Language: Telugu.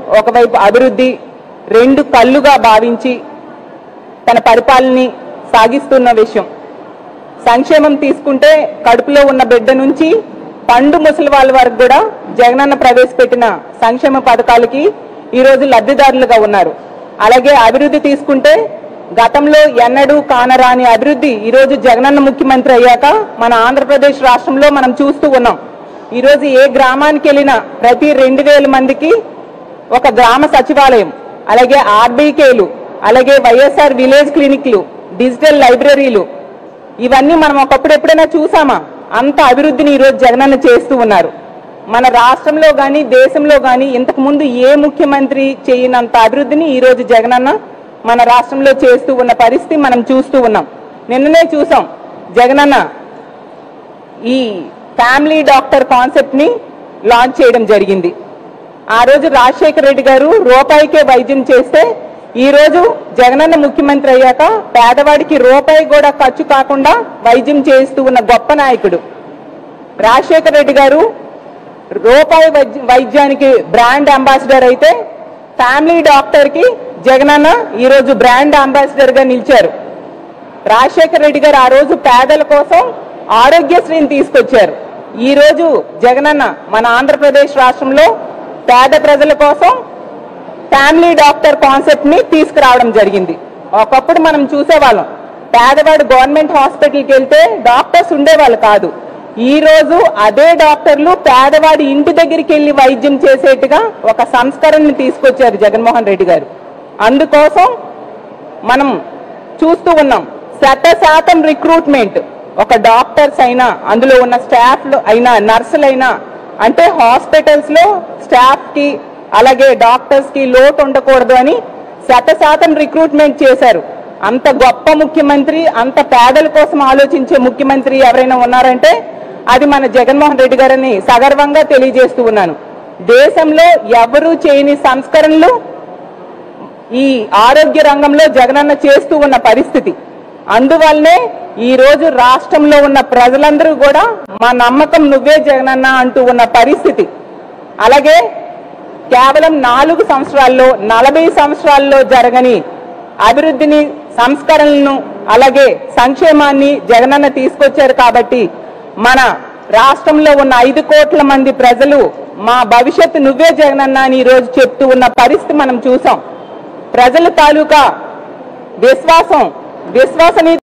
ఒకవైపు అభివృద్ధి రెండు కళ్ళుగా భావించి తన పరిపాలనని సాగిస్తున్న విషయం సంక్షేమం తీసుకుంటే కడుపులో ఉన్న బిడ్డ నుంచి పండు ముసలి వాళ్ళ వరకు కూడా జగనన్న ప్రవేశపెట్టిన సంక్షేమ పథకాలకి ఈ రోజు లబ్ధిదారులుగా ఉన్నారు అలాగే అభివృద్ధి తీసుకుంటే గతంలో ఎన్నడూ కానరాని అభివృద్ధి ఈ రోజు జగనన్న ముఖ్యమంత్రి అయ్యాక మన ఆంధ్రప్రదేశ్ రాష్ట్రంలో మనం చూస్తూ ఉన్నాం ఈ రోజు ఏ గ్రామానికి వెళ్ళినా ప్రతి రెండు వేల మందికి ఒక గ్రామ సచివాలయం అలాగే ఆర్బీకేలు అలాగే వైఎస్ఆర్ విలేజ్ క్లినిక్లు డిజిటల్ లైబ్రరీలు ఇవన్నీ మనం ఒకప్పుడు ఎప్పుడైనా చూసామా అంత అభివృద్ధిని ఈరోజు జగనన్న చేస్తూ ఉన్నారు మన రాష్ట్రంలో గాని దేశంలో గాని ఇంతకు ముందు ఏ ముఖ్యమంత్రి చేయనంత అభివృద్ధిని ఈ రోజు జగనన్న మన రాష్ట్రంలో చేస్తూ ఉన్న పరిస్థితి మనం చూస్తూ ఉన్నాం నిన్ననే చూసాం జగనన్న ఈ ఫ్యామిలీ డాక్టర్ కాన్సెప్ట్ ని లాంచ్ చేయడం జరిగింది ఆ రోజు రాజశేఖర రెడ్డి గారు రూపాయికే వైద్యం చేస్తే ఈ రోజు జగనన్న ముఖ్యమంత్రి అయ్యాక పేదవాడికి రూపాయి కూడా ఖర్చు కాకుండా వైద్యం చేస్తూ ఉన్న గొప్ప నాయకుడు రాజశేఖర రెడ్డి గారు రూపాయి వైద్య- వైద్యానికి బ్రాండ్ అంబాసిడర్ అయితే ఫ్యామిలీ డాక్టర్ కి జగనన్న ఈ రోజు బ్రాండ్ అంబాసిడర్ గా నిలిచారు రాజశేఖర రెడ్డి గారు ఆ రోజు పేదల కోసం ఆరోగ్యశ్రీని తీసుకొచ్చారు ఈ రోజు జగనన్న మన ఆంధ్రప్రదేశ్ రాష్ట్రంలో పేద ప్రజల కోసం ఫ్యామిలీ డాక్టర్ కాన్సెప్ట్ ని తీసుకురావడం జరిగింది ఒకప్పుడు మనం చూసేవాళ్ళం పేదవాడు గవర్నమెంట్ హాస్పిటల్కి వెళ్తే డాక్టర్స్ ఉండేవాళ్ళు కాదు ఈ రోజు అదే డాక్టర్లు పేదవాడి ఇంటి దగ్గరికి వెళ్లి వైద్యం చేసేట్టుగా ఒక సంస్కరణని తీసుకొచ్చారు జగన్మోహన్ రెడ్డి గారు అందుకోసం మనం చూస్తూ ఉన్నాం శత శాతం రిక్రూట్మెంట్ ఒక డాక్టర్స్ అయినా అందులో ఉన్న స్టాఫ్ అయినా నర్సులైనా అంటే హాస్పిటల్స్ లో స్టాఫ్ కి అలాగే డాక్టర్స్ కి లోటు ఉండకూడదు అని శత శాతం రిక్రూట్మెంట్ చేశారు అంత గొప్ప ముఖ్యమంత్రి అంత పేదల కోసం ఆలోచించే ముఖ్యమంత్రి ఎవరైనా ఉన్నారంటే అది మన జగన్మోహన్ రెడ్డి గారని సగర్వంగా తెలియజేస్తూ ఉన్నాను దేశంలో ఎవరూ చేయని సంస్కరణలు ఈ ఆరోగ్య రంగంలో జగనన్న చేస్తూ ఉన్న పరిస్థితి అందువల్లనే ఈ రోజు రాష్ట్రంలో ఉన్న ప్రజలందరూ కూడా మా నమ్మకం నువ్వే జగనన్న అంటూ ఉన్న పరిస్థితి అలాగే కేవలం నాలుగు సంవత్సరాల్లో నలభై సంవత్సరాల్లో జరగని అభివృద్ధిని సంస్కరణలను అలాగే సంక్షేమాన్ని జగనన్న తీసుకొచ్చారు కాబట్టి మన రాష్ట్రంలో ఉన్న ఐదు కోట్ల మంది ప్రజలు మా భవిష్యత్తు నువ్వే జగనన్న అని ఈ రోజు చెప్తూ ఉన్న పరిస్థితి మనం చూసాం ప్రజల తాలూకా విశ్వాసం విశ్వసనీయ